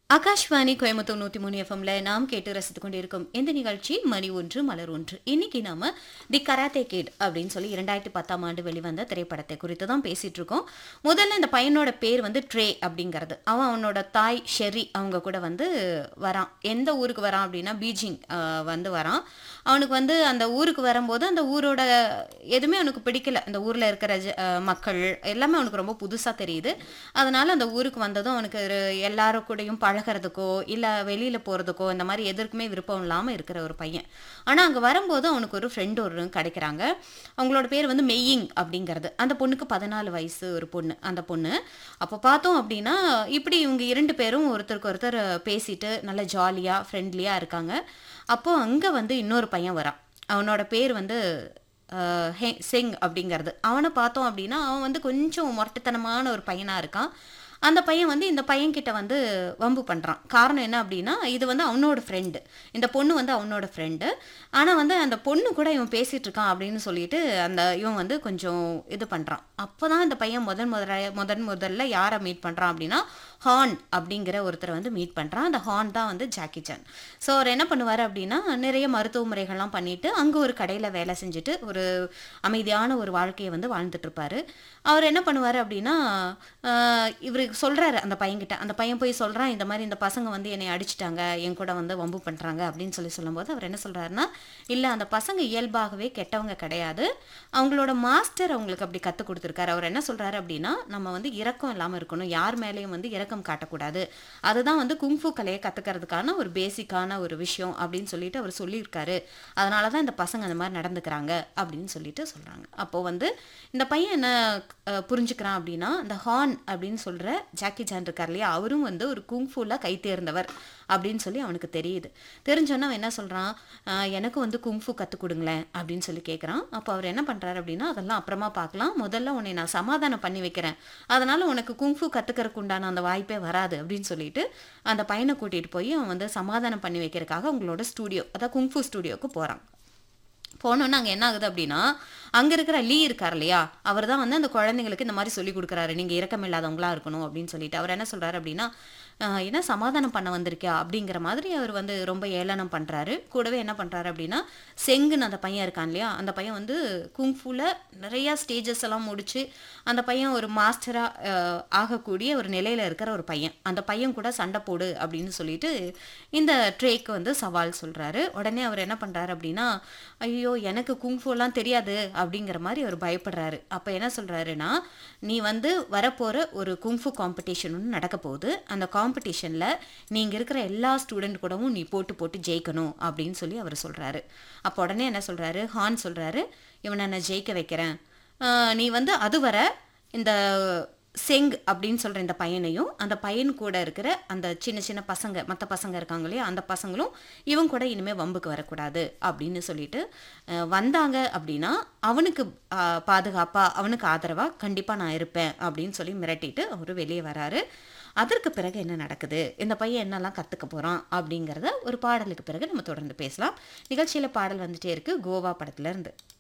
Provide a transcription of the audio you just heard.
ஆகாஷ்வாணி கோயம்புத்தூர் நூத்தி மூணு எஃப்எம்ல நாம் கேட்டு ரசித்துக் கொண்டிருக்கும் இந்த நிகழ்ச்சி மணி ஒன்று மலர் ஒன்று இன்னைக்கு நாம தி கராத்தே கிட் அப்படின்னு சொல்லி இரண்டாயிரத்தி பத்தாம் ஆண்டு வெளிவந்த திரைப்படத்தை குறித்து தான் பேசிட்டு இருக்கோம் முதல்ல இந்த பையனோட பேர் வந்து ட்ரே அப்படிங்கிறது அவன் அவனோட தாய் ஷெரி அவங்க கூட வந்து வரான் எந்த ஊருக்கு வரான் அப்படின்னா பீஜிங் ஆஹ், வந்து வரான் அவனுக்கு வந்து அந்த ஊருக்கு வரும்போது அந்த ஊரோட எதுவுமே அவனுக்கு பிடிக்கல அந்த ஊர்ல இருக்கிற ஜ- அஹ் மக்கள் எல்லாமே அவனுக்கு ரொம்ப புதுசா தெரியுது அதனால அந்த ஊருக்கு வந்ததும் அவனுக்கு ஒரு எல்லாரும் கூடயும் பழகிறதுக்கோ இல்ல வெளியில போறதுக்கோ இந்த மாதிரி எதற்குமே விருப்பம் இல்லாம இருக்கிற ஒரு பையன் ஆனா அங்க வரும்போது அவனுக்கு ஒரு ஃப்ரெண்ட் ஒரு கிடைக்கிறாங்க அவங்களோட பேர் வந்து மெய்யிங் அப்படிங்கிறது அந்த பொண்ணுக்கு பதினாலு வயசு ஒரு பொண்ணு அந்த பொண்ணு அப்போ பார்த்தோம் அப்படின்னா இப்படி இவங்க இரண்டு பேரும் ஒருத்தருக்கு ஒருத்தர் பேசிட்டு நல்ல ஜாலியா ஃப்ரெண்ட்லியா இருக்காங்க அப்போ அங்க வந்து இன்னொரு பையன் வரான் அவனோட பேர் வந்து அஹ், ஹெ- செங் அப்படிங்கிறது அவனை பார்த்தோம் அப்படின்னா அவன் வந்து கொஞ்சம் முரட்டுத்தனமான ஒரு பையனா இருக்கான் அந்த பையன் வந்து இந்த பையன்கிட்ட வந்து வம்பு பண்ணுறான் காரணம் என்ன அப்படின்னா இது வந்து அவனோட ஃப்ரெண்டு இந்த பொண்ணு வந்து அவனோட ஃப்ரெண்டு ஆனால் வந்து அந்த பொண்ணு கூட இவன் பேசிட்டு இருக்கான் அப்படின்னு சொல்லிட்டு அந்த இவன் வந்து கொஞ்சம் இது பண்ணுறான் அப்போ தான் இந்த பையன் முதன் முதல முதன் முதல்ல யாரை மீட் பண்ணுறான் அப்படின்னா ஹார்ன் அப்படிங்கிற ஒருத்தரை வந்து மீட் பண்ணுறான் அந்த ஹார்ன் தான் வந்து ஜாக்கி சான் ஸோ அவர் என்ன பண்ணுவார் அப்படின்னா நிறைய மருத்துவ முறைகள்லாம் பண்ணிட்டு அங்கே ஒரு கடையில் வேலை செஞ்சுட்டு ஒரு அமைதியான ஒரு வாழ்க்கையை வந்து வாழ்ந்துட்டு இருப்பாரு அவர் என்ன பண்ணுவார் அப்படின்னா ஆஹ் இவருக்கு சொல்றாரு அந்த பையன்கிட்ட அந்த பையன் போய் சொல்றான் இந்த மாதிரி இந்த பசங்க வந்து என்னை அடிச்சிட்டாங்க என் கூட வந்து வம்பு பண்றாங்க அப்படின்னு சொல்லி சொல்லும்போது அவர் என்ன சொல்றாருன்னா இல்ல அந்த பசங்க இயல்பாகவே கெட்டவங்க கிடையாது அவங்களோட மாஸ்டர் அவங்களுக்கு அப்படி கற்றுக் கொடுத்துருக்காரு அவர் என்ன சொல்றாரு அப்படின்னா நம்ம வந்து இரக்கம் இல்லாமல் இருக்கணும் யார் மேலேயும் வந்து இரக்கம் காட்டக்கூடாது அதுதான் வந்து குங்ஃபு கலையை கற்றுக்கிறதுக்கான ஒரு பேசிக்கான ஒரு விஷயம் அப்படின்னு சொல்லிட்டு அவர் சொல்லியிருக்காரு அதனால தான் இந்த பசங்க அந்த மாதிரி நடந்துக்கிறாங்க அப்படின்னு சொல்லிட்டு சொல்றாங்க அப்போ வந்து இந்த பையன் என்ன அஹ், புரிஞ்சுக்கிறான் அப்படின்னா இந்த ஹார்ன் அப்படின்னு சொல்ற ஜாக்கி ஜான் இருக்கார் இல்லையா அவரும் வந்து ஒரு குங்ஃபுல கை தேர்ந்தவர் அப்படின்னு சொல்லி அவனுக்கு தெரியுது தெரிஞ்சோன்னா அவன் என்ன சொல்றான் "அஹ், எனக்கு வந்து குங்ஃபு கற்றுக் கொடுங்களேன் அப்படின்னு சொல்லி கேட்குறான் அப்போ அவர் என்ன பண்றாரு அப்படின்னா அதெல்லாம் அப்புறமா பார்க்கலாம் முதல்ல உன்னை நான் சமாதானம் பண்ணி வைக்கிறேன் அதனால உனக்கு குங்ஃபு கற்றுக்கிறதுக்கு உண்டான அந்த வாய்ப்பே வராது அப்படின்னு சொல்லிட்டு அந்த பையனை கூட்டிட்டு போய் அவன் வந்து சமாதானம் பண்ணி வைக்கிறதுக்காக அவங்களோட ஸ்டூடியோ அதாவது குங்ஃபு ஸ்டூடியோக்கு போறான் போனோன்னு அங்கே என்ன ஆகுது அப்படின்னா அங்கே இருக்கிற லீ இருக்கார் இல்லையா அவர் தான் வந்து அந்த குழந்தைங்களுக்கு இந்த மாதிரி சொல்லி கொடுக்குறாரு நீங்கள் இரக்கம் இல்லாதவங்களா இருக்கணும் அப்படின்னு சொல்லிட்டு அவர் என்ன சொல்றாரு அப்படின்னா "ஆஹ், என்ன சமாதானம் பண்ண வந்திருக்கியா அப்படிங்கிற மாதிரி அவர் வந்து ரொம்ப ஏளனம் பண்ணுறாரு கூடவே என்ன பண்ணுறாரு அப்படின்னா செங்குன்னு அந்த பையன் இருக்கான் இல்லையா அந்த பையன் வந்து குங்ஃபுல நிறையா ஸ்டேஜஸ் எல்லாம் முடிச்சு அந்த பையன் ஒரு மாஸ்டராக ஆகக்கூடிய ஒரு நிலையில் இருக்கிற ஒரு பையன் அந்த பையன் கூட சண்டை போடு அப்படின்னு சொல்லிட்டு இந்த ட்ரேக்கு வந்து சவால் சொல்கிறாரு உடனே அவர் என்ன பண்ணுறாரு அப்படின்னா ஐயோ எனக்கு குங்ஃபுலாம் தெரியாது அப்படிங்கிற மாதிரி அவர் பயப்படுறாரு அப்போ என்ன சொல்கிறாருன்னா நீ வந்து வரப்போகிற ஒரு குங்ஃபு காம்படிஷன் ஒன்று நடக்க போகுது அந்த காம்படிஷனில் நீங்கள் இருக்கிற எல்லா ஸ்டூடெண்ட் கூடவும் நீ போட்டு போட்டு ஜெயிக்கணும் அப்படின்னு சொல்லி அவர் சொல்கிறாரு அப்போ உடனே என்ன சொல்கிறாரு ஹான் சொல்கிறாரு இவனை நான் ஜெயிக்க வைக்கிறேன் ஆஹ் நீ வந்து அதுவரை இந்த செங் அப்படின்னு சொல்கிற இந்த பையனையும் அந்த பையன் கூட இருக்கிற அந்த சின்ன சின்ன பசங்க மற்ற பசங்க இருக்காங்க இல்லையா அந்த பசங்களும் இவன் கூட இனிமேல் வம்புக்கு வரக்கூடாது அப்படின்னு சொல்லிட்டு அஹ், வந்தாங்க அப்படின்னா அவனுக்கு ஆஹ், பாதுகாப்பா அவனுக்கு ஆதரவாக கண்டிப்பாக நான் இருப்பேன் அப்படின்னு சொல்லி மிரட்டிட்டு அவர் வெளியே வராரு அதற்கு பிறகு என்ன நடக்குது இந்த பையன் என்னெல்லாம் கற்றுக்க போகிறான் அப்படிங்கிறத ஒரு பாடலுக்கு பிறகு நம்ம தொடர்ந்து பேசலாம் நிகழ்ச்சியில் பாடல் வந்துட்டே இருக்கு கோவா படத்துல இருந்து